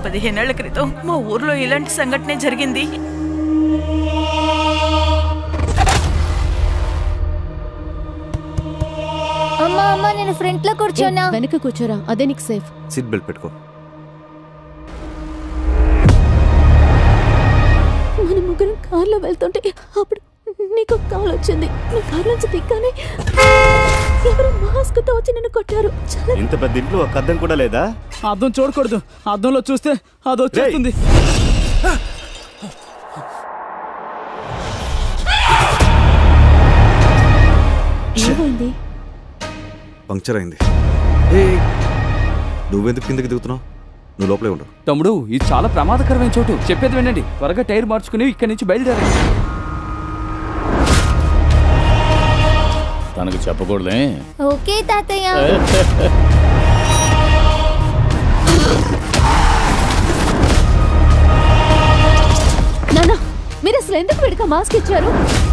పదిహేనేళ్ల క్రితం మా ఊర్లో ఇలాంటి సంఘటనే జరిగింది అమ్మా అమ్మా నేను ఫ్రంట్ లో కూర్చోనా వెనక కూర్చోరా అదే నీకు సేఫ్ సీట్ బెల్ట్ పెట్టుకో మన ముగ్గురం కార్లో వెళ్తుంటే అప్పుడు నీకు కాల్ వచ్చింది నా కార్ నుంచి దిగ్గానే ఎవరు మాస్క్ తో వచ్చి నిన్ను కొట్టారు చాలా ఇంత పెద్ద ఇంట్లో ఒక అద్దం కూడా లేదా అద్దం చూడకూడదు అద్దంలో చూస్తే అది వచ్చేస్తుంది ఏమైంది పంక్చర్ అయింది నువ్వెందుకు కిందకి దిగుతున్నావు నువ్వు లోపలే ఉండు తమ్ముడు ఇది చాలా ప్రమాదకరమైన చోటు చెప్పేది వినండి త్వరగా టైర్ మార్చుకుని ఇక్కడి నుంచి బయలుదేరండి తనకు చెప్పకూడదే ఓకే తాతయ్య నానా మీరు అసలు ఎందుకు వీడికి మాస్క్ ఇచ్చారు